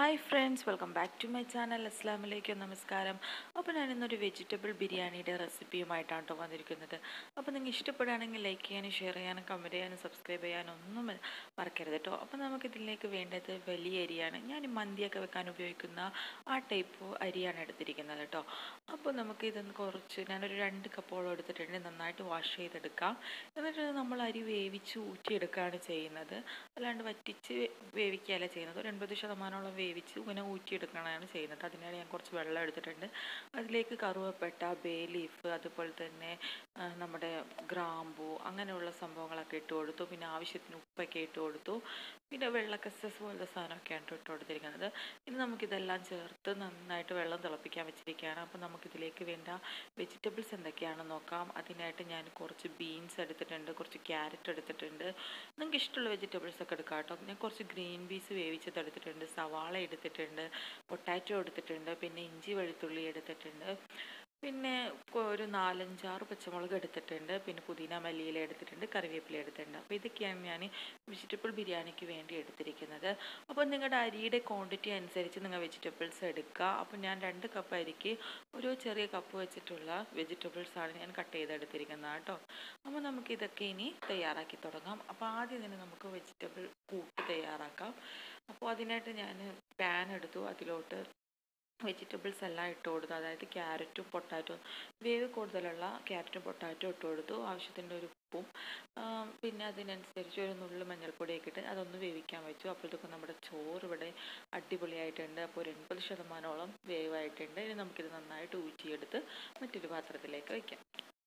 hi friends welcome back to my channel അസ്സാം വലൈക്കും നമസ്കാരം അപ്പോൾ ഞാൻ ഇന്നൊരു വെജിറ്റബിൾ ബിരിയാണിയുടെ റെസിപ്പിയുമായിട്ടാണ് കേട്ടോ വന്നിരിക്കുന്നത് അപ്പോൾ നിങ്ങൾക്ക് ഇഷ്ടപ്പെടുകയാണെങ്കിൽ ലൈക്ക് ചെയ്യാനും ഷെയർ ചെയ്യാനും കമൻറ്റ് ചെയ്യാനും സബ്സ്ക്രൈബ് ചെയ്യാനും ഒന്നും മ- മറക്കരുത് കേട്ടോ അപ്പോൾ നമുക്ക് ഇതിലേക്ക് വേണ്ടത് വലിയ അരിയാണ് ഞാൻ ഈ മന്തിയൊക്കെ വെക്കാൻ ഉപയോഗിക്കുന്ന ആ ടൈപ്പ് അരിയാണ് എടുത്തിരിക്കുന്നത് കേട്ടോ അപ്പോൾ നമുക്ക് ഇതൊന്ന് കുറച്ച് ഞാനൊരു രണ്ട് കപ്പോളം എടുത്തിട്ടുണ്ട് നന്നായിട്ട് വാഷ് ചെയ്തെടുക്കാം എന്നിട്ട് നമ്മൾ അരി വേവിച്ച് ഊറ്റിയെടുക്കുകയാണ് ചെയ്യുന്നത് അല്ലാണ്ട് വറ്റിച്ച് വേവിക്കുകയല്ല ചെയ്യുന്നത് ഒരു എൺപത് ശതമാനത്തോളം വേവിച്ച് ഇങ്ങനെ ഊറ്റിയെടുക്കണതാണ് ചെയ്യുന്നത് അതിനാണ് ഞാൻ കുറച്ച് വെള്ളം എടുത്തിട്ടുണ്ട് അതിലേക്ക് കറുവപ്പട്ട ബേ ലീഫ് അതുപോലെ തന്നെ ആ, നമ്മുടെ ഗ്രാമ്പു അങ്ങനെയുള്ള സംഭവങ്ങളൊക്കെ ഇട്ട് കൊടുത്തു പിന്നെ ആവശ്യത്തിന് ഉപ്പൊക്കെ ഇട്ട് കൊടുത്തു പിന്നെ വെള്ളക്കസസ് പോലത്തെ സാധനമൊക്കെയാണ് ഇട്ട് കൊടുത്തിരിക്കുന്നത് ഇനി നമുക്കിതെല്ലാം ചേർത്ത് നന്നായിട്ട് വെള്ളം തിളപ്പിക്കാൻ വെച്ചിരിക്കുകയാണ് അപ്പോൾ നമുക്കിതിലേക്ക് വേണ്ട വെജിറ്റബിൾസ് എന്തൊക്കെയാണെന്ന് നോക്കാം അതിനായിട്ട് ഞാൻ കുറച്ച് ബീൻസ് എടുത്തിട്ടുണ്ട് കുറച്ച് ക്യാരറ്റ് എടുത്തിട്ടുണ്ട് നിങ്ങൾക്ക് ഇഷ്ടമുള്ള വെജിറ്റബിൾസ് ഒക്കെ എടുക്കാം കേട്ടോ ഞാൻ കുറച്ച് ഗ്രീൻ പീസ് വേവിച്ചത് എടുത്തിട്ടുണ്ട് സവാള എടുത്തിട്ടുണ്ട് പൊട്ടാറ്റോ എടുത്തിട്ടുണ്ട് പിന്നെ ഇഞ്ചി വെളുത്തുള്ളി എടുത്തിട്ടുണ്ട് പിന്നെ കൊ- ഒരു നാലഞ്ചാറ് പച്ചമുളക് എടുത്തിട്ടുണ്ട് പിന്നെ പുതിന മല്ലിയില എടുത്തിട്ടുണ്ട് കറിവേപ്പില എടുത്തിട്ടുണ്ട് അപ്പോൾ ഇതൊക്കെയാണ് ഞാൻ വെജിറ്റബിൾ ബിരിയാണിക്ക് വേണ്ടി എടുത്തിരിക്കുന്നത് അപ്പോൾ നിങ്ങളുടെ അരിയുടെ ക്വാണ്ടിറ്റി അനുസരിച്ച് നിങ്ങൾ വെജിറ്റബിൾസ് എടുക്കുക അപ്പോൾ ഞാൻ രണ്ട് കപ്പ് അരിക്ക് ഒരു ചെറിയ കപ്പ് വെച്ചിട്ടുള്ള വെജിറ്റബിൾസ് ആണ് ഞാൻ കട്ട് ചെയ്തെടുത്തിരിക്കുന്നത് കേട്ടോ അപ്പോൾ നമുക്ക് ഇതൊക്കെ ഇനി തയ്യാറാക്കി തുടങ്ങാം അപ്പോൾ ആദ്യം തന്നെ നമുക്ക് വെജിറ്റബിൾ കൂട്ട് തയ്യാറാക്കാം അപ്പോൾ അതിനായിട്ട് ഞാൻ പാൻ എടുത്തു അതിലോട്ട് വെജിറ്റബിൾസ് എല്ലാം ഇട്ട് കൊടുത്തു അതായത് ക്യാരറ്റും പൊട്ടാറ്റോ വേവ് കൂടുതലുള്ള ക്യാരറ്റും പൊട്ടാറ്റോ ഇട്ട് കൊടുത്തു ആവശ്യത്തിൻ്റെ ഒരു ഉപ്പും ആ, പിന്നെ അതിനനുസരിച്ച് ഒരു നുള്ളു മഞ്ഞൾപ്പൊടിയൊക്കെ ഇട്ട് അതൊന്ന് വേവിക്കാൻ വെച്ചു അപ്പോഴത്തേക്കും നമ്മുടെ ചോറ് ഇവിടെ അടിപൊളിയായിട്ടുണ്ട് അപ്പോൾ ഒരു എൺപത് ശതമാനോളം വേവായിട്ടുണ്ട് ഇനി നമുക്കിത് നന്നായിട്ട് ഊറ്റിയെടുത്ത് മറ്റൊരു പാത്രത്തിലേക്ക് വയ്ക്കാം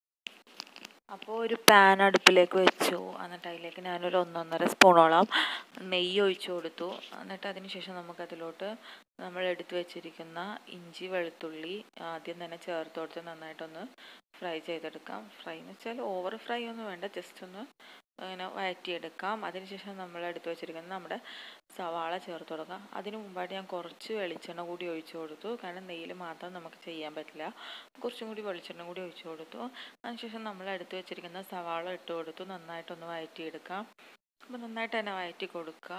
അപ്പോൾ ഒരു പാൻ അടുപ്പിലേക്ക് വെച്ചു എന്നിട്ട് അതിലേക്ക് ഞാനൊരു ഒന്നൊന്നര സ്പൂണോളം നെയ്യ് ഒഴിച്ചു കൊടുത്തു എന്നിട്ട് അതിന് ശേഷം നമുക്കതിലോട്ട് നമ്മൾ എടുത്തു വെച്ചിരിക്കുന്ന ഇഞ്ചി വെളുത്തുള്ളി ആദ്യം തന്നെ ചേർത്ത് കൊടുത്ത് നന്നായിട്ടൊന്ന് ഫ്രൈ ചെയ്തെടുക്കാം ഫ്രൈ എന്ന് വെച്ചാൽ ഓവർ ഫ്രൈ ഒന്നും വേണ്ട ജസ്റ്റ് ഒന്ന് ഇങ്ങനെ വഴറ്റിയെടുക്കാം അതിനുശേഷം നമ്മൾ എടുത്തു വെച്ചിരിക്കുന്ന നമ്മുടെ സവാള ചേർത്ത് കൊടുക്കാം അതിന് മുമ്പായിട്ട് ഞാൻ കുറച്ച് വെളിച്ചെണ്ണ കൂടി ഒഴിച്ചു കൊടുത്തു കാരണം നെയ്യിൽ മാത്രം നമുക്ക് ചെയ്യാൻ പറ്റില്ല കുറച്ചും കൂടി വെളിച്ചെണ്ണ കൂടി ഒഴിച്ചു കൊടുത്തു അതിനുശേഷം നമ്മൾ എടുത്തു വെച്ചിരിക്കുന്ന സവാള ഇട്ട് കൊടുത്തു നന്നായിട്ടൊന്ന് വഴറ്റിയെടുക്കാം അപ്പോൾ നന്നായിട്ട് തന്നെ വഴറ്റി കൊടുക്കുക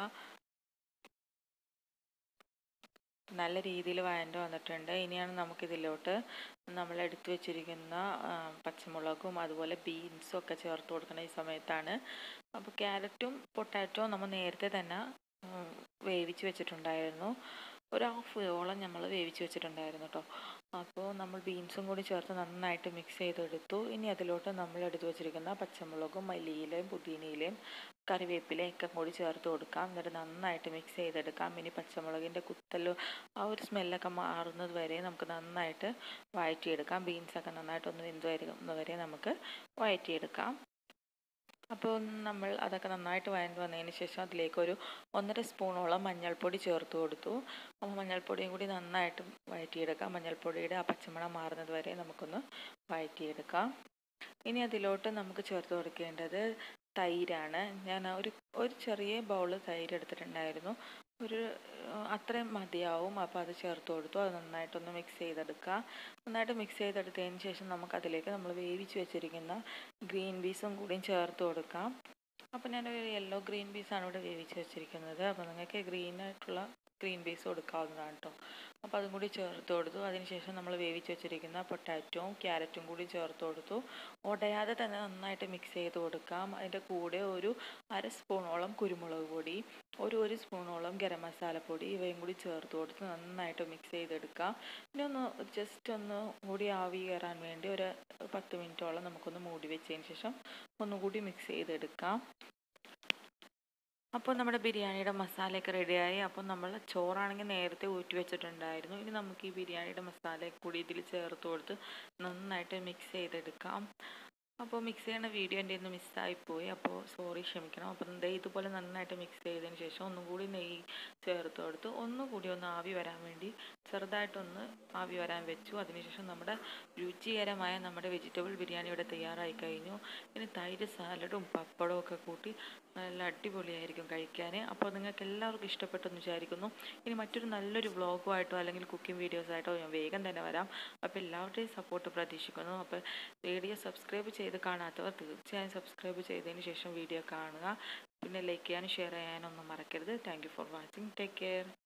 നല്ല രീതിയിൽ വഴണ്ട് വന്നിട്ടുണ്ട് ഇനിയാണ് നമുക്കിതിലോട്ട് നമ്മൾ എടുത്തു വെച്ചിരിക്കുന്ന ആ, പച്ചമുളകും അതുപോലെ ബീൻസും ഒക്കെ ചേർത്ത് കൊടുക്കുന്ന ഈ സമയത്താണ് അപ്പോൾ ക്യാരറ്റും പൊട്ടാറ്റോ നമ്മൾ നേരത്തെ തന്നെ ഉം, വേവിച്ച് വെച്ചിട്ടുണ്ടായിരുന്നു ഒരു ഹാഫ് ഓളം നമ്മൾ വേവിച്ച് വെച്ചിട്ടുണ്ടായിരുന്നു കേട്ടോ അപ്പോൾ നമ്മൾ ബീൻസും കൂടി ചേർത്ത് നന്നായിട്ട് മിക്സ് ചെയ്തെടുത്തു ഇനി അതിലോട്ട് നമ്മൾ എടുത്തു വെച്ചിരിക്കുന്ന പച്ചമുളകും മല്ലിയിലയും പുതിനയിലയും കറിവേപ്പിലയും ഒക്കെ കൂടി ചേർത്ത് കൊടുക്കാം എന്നിട്ട് നന്നായിട്ട് മിക്സ് ചെയ്തെടുക്കാം ഇനി പച്ചമുളകിൻ്റെ കുത്തലും ആ ഒരു സ്മെല്ലൊക്കെ മാറുന്നത് വരെ നമുക്ക് നന്നായിട്ട് വഴറ്റിയെടുക്കാം ബീൻസൊക്കെ നന്നായിട്ടൊന്ന് വെന്ത് വരുന്നത് വരെ നമുക്ക് വഴറ്റിയെടുക്കാം അപ്പോൾ നമ്മൾ അതൊക്കെ നന്നായിട്ട് വഴണ്ട് വന്നതിന് ശേഷം അതിലേക്ക് ഒരു ഒന്നര സ്പൂണോളം മഞ്ഞൾപ്പൊടി ചേർത്ത് കൊടുത്തു അപ്പോൾ മഞ്ഞൾപ്പൊടിയും കൂടി നന്നായിട്ട് വഴറ്റിയെടുക്കാം മഞ്ഞൾപ്പൊടിയുടെ ആ പച്ചമണം മാറുന്നത് വരെ നമുക്കൊന്ന് വഴറ്റിയെടുക്കാം ഇനി അതിലോട്ട് നമുക്ക് ചേർത്ത് കൊടുക്കേണ്ടത് തൈരാണ് ഞാൻ ഒരു ഒരു ചെറിയ ബൗൾ തൈര് എടുത്തിട്ടുണ്ടായിരുന്നു ഒരു ഏഹ്, അത്രയും മതിയാവും അപ്പോൾ അത് ചേർത്ത് കൊടുത്തു അത് നന്നായിട്ടൊന്ന് മിക്സ് ചെയ്തെടുക്കുക നന്നായിട്ട് മിക്സ് ചെയ്തെടുത്തതിന് ശേഷം നമുക്ക് അതിലേക്ക് നമ്മൾ വേവിച്ച് വെച്ചിരിക്കുന്ന ഗ്രീൻ പീസും കൂടിയും ചേർത്ത് കൊടുക്കാം അപ്പോൾ ഞാനൊരു യെല്ലോ ഗ്രീൻ പീസാണ് ഇവിടെ വേവിച്ച് വെച്ചിരിക്കുന്നത് അപ്പോൾ നിങ്ങൾക്ക് ഗ്രീൻ ആയിട്ടുള്ള ഗ്രീൻ പീസ് കൊടുക്കാവുന്നതാണ് കേട്ടോ അപ്പോൾ അതും കൂടി ചേർത്ത് കൊടുത്തു അതിനുശേഷം നമ്മൾ വേവിച്ച് വെച്ചിരിക്കുന്ന പൊട്ടാറ്റോവും ക്യാരറ്റും കൂടി ചേർത്ത് കൊടുത്തു ഉടയാതെ തന്നെ നന്നായിട്ട് മിക്സ് ചെയ്ത് കൊടുക്കാം അതിൻ്റെ കൂടെ ഒരു അര സ്പൂണോളം കുരുമുളക് പൊടി ഒരു ഒരു സ്പൂണോളം ഗരം മസാലപ്പൊടി ഇവയും കൂടി ചേർത്ത് കൊടുത്ത് നന്നായിട്ട് മിക്സ് ചെയ്തെടുക്കാം പിന്നെ ഒന്ന് ജസ്റ്റ് ഒന്ന് കൂടി ആവി കയറാൻ വേണ്ടി ഒരു പത്ത് മിനിറ്റോളം നമുക്കൊന്ന് മൂടി വെച്ചതിന് ശേഷം ഒന്നുകൂടി മിക്സ് ചെയ്തെടുക്കാം അപ്പോൾ നമ്മുടെ ബിരിയാണിയുടെ മസാലയൊക്കെ റെഡിയായി അപ്പോൾ നമ്മൾ ചോറാണെങ്കിൽ നേരത്തെ ഊറ്റി വെച്ചിട്ടുണ്ടായിരുന്നു ഇനി നമുക്ക് ഈ ബിരിയാണിയുടെ മസാലയൊക്കെ കൂടി ഇതിൽ ചേർത്ത് കൊടുത്ത് നന്നായിട്ട് മിക്സ് ചെയ്തെടുക്കാം അപ്പോൾ മിക്സ് ചെയ്യുന്ന വീഡിയോ എൻ്റെ ഒന്ന് മിസ്സായിപ്പോയി അപ്പോൾ സോറി ക്ഷമിക്കണം അപ്പം ദേ ഇതുപോലെ നന്നായിട്ട് മിക്സ് ചെയ്തതിന് ശേഷം ഒന്നും കൂടി നെയ്യ് ചേർത്ത് കൊടുത്ത് ഒന്നുകൂടി ഒന്ന് ആവി വരാൻ വേണ്ടി ചെറുതായിട്ടൊന്ന് ആവി വരാൻ വെച്ചു അതിനുശേഷം നമ്മുടെ രുചികരമായ നമ്മുടെ വെജിറ്റബിൾ ബിരിയാണി ഇവിടെ തയ്യാറായി കഴിഞ്ഞു ഇനി തൈര് സാലഡും പപ്പടവും ഒക്കെ കൂട്ടി നല്ല അടിപൊളിയായിരിക്കും കഴിക്കാൻ അപ്പോൾ നിങ്ങൾക്ക് എല്ലാവർക്കും ഇഷ്ടപ്പെട്ടെന്ന് വിചാരിക്കുന്നു ഇനി മറ്റൊരു നല്ലൊരു വ്ളോഗുമായിട്ടോ അല്ലെങ്കിൽ കുക്കിംഗ് വീഡിയോസായിട്ടോ ഞാൻ വേഗം തന്നെ വരാം അപ്പോൾ എല്ലാവരുടെയും സപ്പോർട്ട് പ്രതീക്ഷിക്കുന്നു അപ്പോൾ വീഡിയോ സബ്സ്ക്രൈബ് ചെയ്ത് കാണാത്തവർ തീർച്ചയായും സബ്സ്ക്രൈബ് ചെയ്തതിന് ശേഷം വീഡിയോ കാണുക പിന്നെ ലൈക്ക് ചെയ്യാനും ഷെയർ ചെയ്യാനും ഒന്നും മറക്കരുത് thank you for watching take care